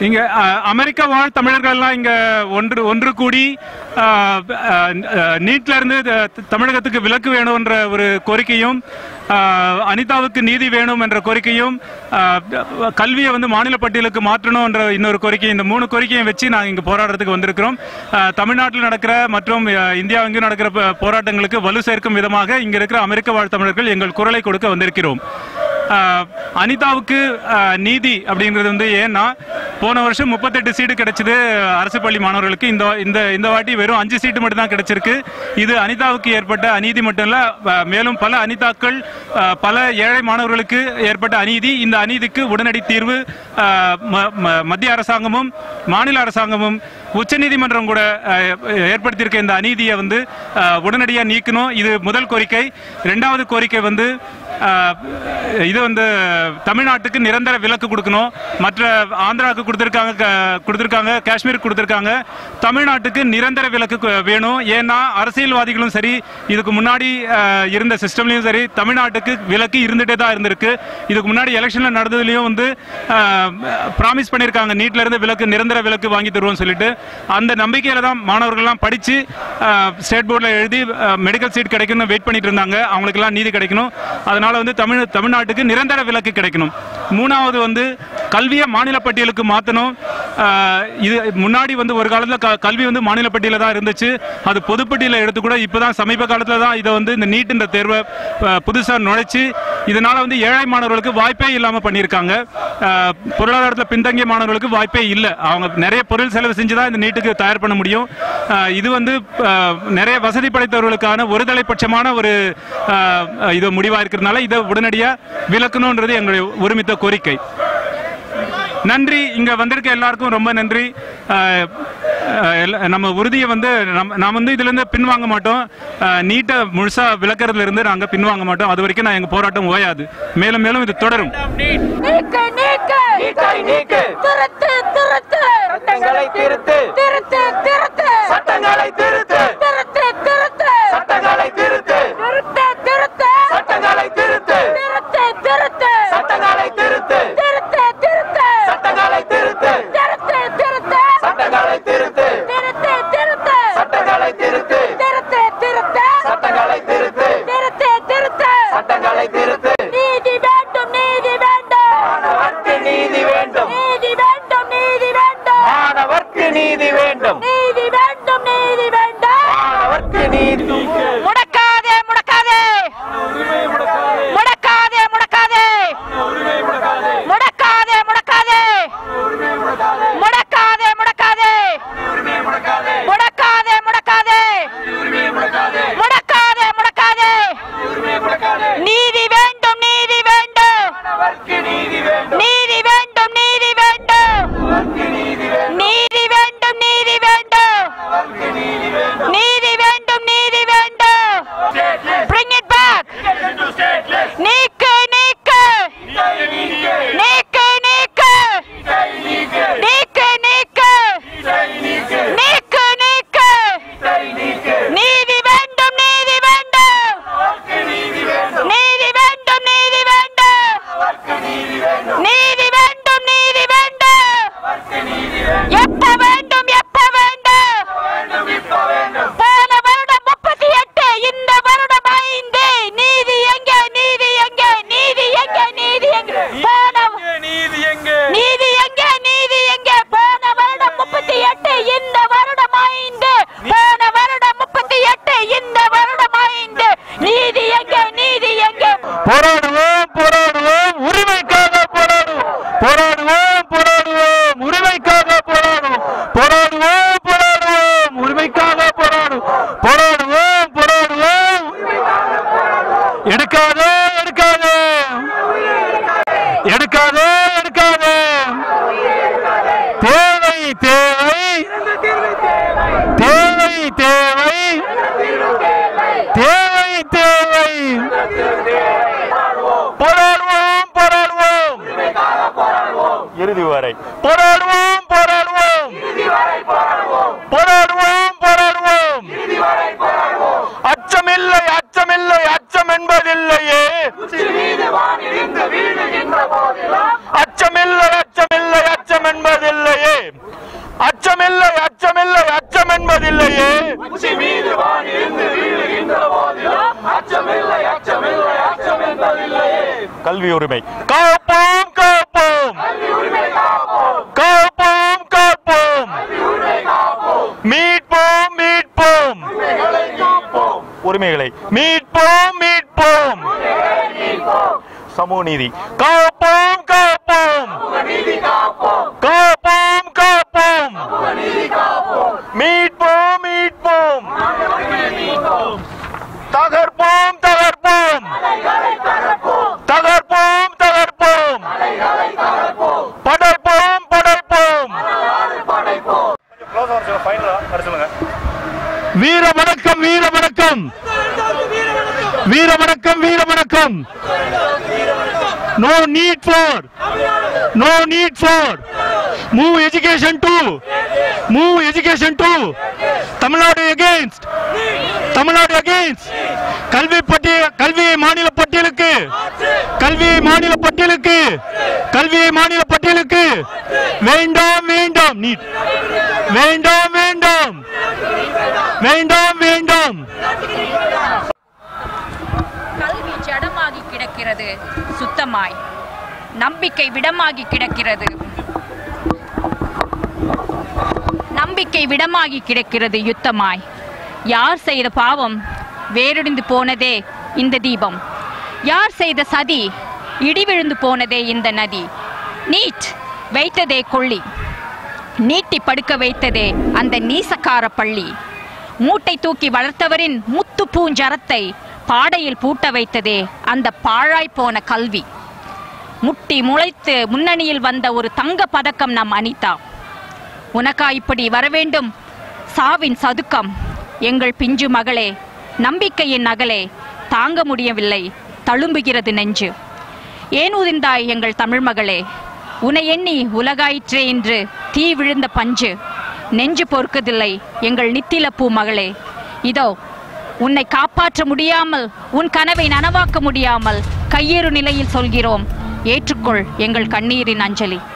இங்க அஹ், அமெரிக்க வாழ் தமிழர்கள் எல்லாம் இங்க ஒன்று ஒன்று கூடி அஹ், அஹ், அஹ், நீட்ல இருந்து த- தமிழகத்துக்கு விலக்கு வேணும்ன்ற ஒரு கோரிக்கையும் அஹ், அனிதாவுக்கு நீதி வேணும் என்ற கோரிக்கையும் அஹ், கல்வியை வந்து மாநில பட்டியலுக்கு மாற்றணும் என்ற இன்னொரு கோரிக்கை இந்த மூணு கோரிக்கையும் வச்சு நாங்கள் இங்க போராடுறதுக்கு வந்திருக்கிறோம் அஹ், தமிழ்நாட்டில் நடக்கிற மற்றும் அஹ், இந்தியா எங்கும் நடக்கிற ப- போராட்டங்களுக்கு வலு சேர்க்கும் விதமாக இங்க இருக்கிற அமெரிக்க வாழ் தமிழர்கள் எங்கள் குரலை கொடுக்க வந்திருக்கிறோம் ஆஹ் அனிதாவுக்கு ஆஹ் நீதி அப்படிங்கிறது வந்து ஏன்னா போன வருஷம் முப்பத்தெட்டு சீட்டு கிடைச்சது அரசு பள்ளி மாணவர்களுக்கு இந்த இந்த இந்த வாட்டி வெறும் அஞ்சு சீட்டு மட்டும் தான் கிடைச்சிருக்கு இது அனிதாவுக்கு ஏற்பட்ட அநீதி மட்டும் இல்ல ஆஹ் மேலும் பல அனிதாக்கள் ஆஹ் பல ஏழை மாணவர்களுக்கு ஏற்பட்ட அநீதி இந்த அநீதிக்கு உடனடி தீர்வு ஆஹ் ம- ம- மத்திய அரசாங்கமும் மாநில அரசாங்கமும் உச்சநீதிமன்றம் கூட ஆஹ் ஏற்படுத்தியிருக்க இந்த அநீதியை வந்து உடனடியாக நீக்கணும் இது முதல் கோரிக்கை இரண்டாவது கோரிக்கை வந்து ஆஹ் இது வந்து தமிழ்நாட்டுக்கு நிரந்தர விலக்கு கொடுக்கணும் மற்ற ஆந்திராவுக்கு கொடுத்துருக்காங்க க- கொடுத்துருக்காங்க காஷ்மீருக்கு கொடுத்துருக்காங்க தமிழ்நாட்டுக்கு நிரந்தர விலக்கு கு- வேணும் ஏன்னா அரசியல்வாதிகளும் சரி இதுக்கு முன்னாடி ஆஹ், இருந்த சிஸ்டம்லயும் சரி தமிழ்நாட்டுக்கு விலக்கு இருந்துட்டே தான் இருந்திருக்கு இதுக்கு முன்னாடி எலெக்ஷன்ல நடந்ததுலயும் வந்து ப்ராமிஸ் பண்ணியிருக்காங்க நீட்ல இருந்து விலக்கு நிரந்தர விலக்கு வாங்கி தருவோம்னு சொல்லிட்டு அந்த நம்பிக்கையில தான் மாணவர்கள்லாம் படிச்சு ஸ்டேட் போர்டில் எழுதி மெடிக்கல் சீட் கிடைக்கணும்னு வெயிட் பண்ணிட்டு இருந்தாங்க அவங்களுக்கெல்லாம் நீதி கிடைக்கணும் அதனால வந்து தமிழ் தமிழ்நாட்டுக்கு நிரந்தர விலக்கு கிடைக்கணும் மூணாவது வந்து கல்வியை மாநில பட்டியலுக்கு மாற்றணும் இது முன்னாடி வந்து ஒரு காலத்தில் க- கல்வி வந்து மாநில பட்டியல தான் இருந்துச்சு அது பொதுப்பட்டியல எடுத்து கூட இப்போதான் சமீப காலத்தில் தான் இதை வந்து இந்த நீட்ன்ற தேர்வை புதுசாக நுழைச்சு இதனால வந்து ஏழை மாணவர்களுக்கு வாய்ப்பே இல்லாமல் பண்ணியிருக்காங்க அஹ், பொருளாதாரத்தில் பின்தங்கிய மாணவர்களுக்கு வாய்ப்பே இல்லை அவங்க நிறைய பொருள் செலவு செஞ்சு தான் இந்த நீட்டுக்கு தயார் பண்ண முடியும் அஹ், இது வந்து அஹ், நிறைய வசதி படைத்தவர்களுக்கான ஒரு தலைப்பட்சமான ஒரு அஹ், இது முடிவா இருக்கிறதுனால இதை உடனடியாக விலக்கணுன்றது எங்களுடைய ஒருமித்த கோரிக்கை நன்றி இங்க வந்திருக்க எல்லாருக்கும் ரொம்ப நன்றி அஹ், அஹ், எல்லா- நம்ம உறுதியை வந்து நம்ம நாம் வந்து இதுல இருந்து பின்வாங்க மாட்டோம் அஹ், நீட்டை முழுசா விளக்கறதுல இருந்து நாங்க பின்வாங்க மாட்டோம் அது வரைக்கும் நான் எங்க போராட்டம் ஓயாது மேலும் மேலும் இது தொடரும் நீக்கு நீக்கு நீட்டை நீக்கு திருத்து திருத்து சட்டங்களை திருத்து திருத்து திருத்து சட்டங்களை திருத்து திருத்து திருத்து சட்டங்களை திருத்து திருத்து திருத்து சட்டங்களை திருத்து திருத்து திருத்து சட்டங்களை திருத்து திருத்து திருத்து சட்டங்களை திருத்து திருத்து திருத்து சட்டங்களை திருத்து திருத்து திருத்து சட்டங்களை திருத்து திருத்து திருத்து சட்டங்களை திருத்து திருத்து திருத்து சட்டங்களை திருத்து நீதி வேண்டும் நீதி வேண்டும் மாணவர்க்கு நீதி வேண்டும் நீதி வேண்டும் நீதி வேண்டும் மாணவர்க்கு நீதி வேண்டும் நீதி வேண்டும் நீதி வேண்டும் மாணவர்க்கு நீதி முடக்காதே முடக்காதே முடக்காதே முடக்காதே முடக்காதே முடக்காதே முடக்காதே முடக்காதே முடக்காதே முடக்காதே முடக்காதே முடக்காதே நீதி வேண்டும் நீதி வேண்டும் மாணவர்க்கு நீதி வேண்டும் நீதி வேண்டும் நீதி வேண்டும் நீதி வேண்டும் நீதி வேண்டும் நீதி வேண்டும் நீதி வேண்டும் bring it back நீக்கு நீக்கு நீக்கு நீக்கு நீக்கு நீக்கு நீக்கு நீக்கு நீதி வேண்டும் நீதி வேண்டும் நீதி வேண்டும் நீதி வேண்டும் நீதி வேண்டும் நீதி வேண்டும் எப்ப வேண்டும் எப்ப வேண்டும் போன வருடம் முப்பத்தி எட்டு இந்த வருடம் ஐந்து நீதி எங்க நீதி எங்க நீதி எங்க நீதி எங்க போன நீதி எங்கே நீதி எங்க நீதி எங்க போன வருடம் முப்பத்தி எட்டு இந்த வருடம் ஐந்து போன வருடம் முப்பத்தி எட்டு இந்த வருடம் ஐந்து நீதி எங்க நீதி எங்க போராடுவோம் போராடுவோம் உரிமைக்காக போராடுவோம் போராடுவோம் போராடுவோம் உரிமைக்காக போராடுவோம் போராடுவோம் போராடுவோம் உரிமைக்காக போராடுவோம் போராடுவோம் போராடுவோம் எடுக்காதே எடுக்காதே எடுக்காதே எடுக்காதே தேவை தேவை தேவை தேவை தேவை தேவை போராடுவோம் போராடுவோம் இறுதி வரை போராடுவோம் போராடுவோம் போராடுவோம் போராடுவோம் அச்சமில்லை அச்சமில்லை அச்சம் என்பதில்லையே அச்சமில்லை அச்சமில்லை அச்சம் என்பதில்லையே கல்வி உரிமை காப்போம் காப்போம் காப்போம் காப்போம் மீட்போம் மீட்போம் உரிமைகளை மீட்போம் மீட்போம் சமூக நீதி காப்போம் காப்போம் காப்போம் காப்போம் மீட்போம் மீட்போம் தகர்ப்போம் தகர்ப்போம் தகர்ப்போம் தகர்ப்போம் படைப்போம் படைப்போம் வீர வணக்கம் வீர வணக்கம் வீர வணக்கம் வீர வணக்கம் no need for no need for move education to move education to Tamil Nadu against Tamil Nadu against கல்வி பட்டியல் கல்வியை மாநில பட்டியலுக்கு கல்வியை மாநில பட்டியலுக்கு கல்வியை மாநில பட்டியலுக்கு வேண்டாம் வேண்டாம் நீட் வேண்டாம் வேண்டாம் வேண்டாம் வேண்டாம் கல்வி ஜடமாகி கிடக்கிறது சுத்தமாய் நம்பிக்கை விடமாகி கிடக்கிறது நம்பிக்கை விடமாகி கிடக்கிறது யுத்தமாய் யார் செய்த பாவம் வேரொடிந்து போனதே இந்த தீபம் யார் செய்த சதி இடி விழுந்து போனதே இந்த நதி நீட் வைத்ததே கொள்ளி நீட்டி படுக்க வைத்ததே அந்த நீசக்கார பள்ளி மூட்டை தூக்கி வளர்த்தவரின் முத்து பூஞ்சரத்தை பாடையில் பூட்ட வைத்ததே அந்த பாழாய் போன கல்வி முட்டி முளைத்து முன்னணியில் வந்த ஒரு தங்க பதக்கம் நம் அனிதா உனக்கா இப்படி வரவேண்டும் சாவின் சதுக்கம் எங்கள் பிஞ்சு மகளே நம்பிக்கையின் நகலே தாங்க முடியவில்லை தழும்புகிறது நெஞ்சு ஏன் உதிர்ந்தாய் எங்கள் தமிழ் மகளே உனை எண்ணி உலகாயிற்றே என்று தீ விழுந்த பஞ்சு நெஞ்சு பொறுக்கதில்லை எங்கள் நித்தில பூ மகளே இதோ உன்னை காப்பாற்ற முடியாமல் உன் கனவை நனவாக்க முடியாமல் கையேறு நிலையில் சொல்கிறோம் ஏற்றுக்கொள் எங்கள் கண்ணீரின் அஞ்சலி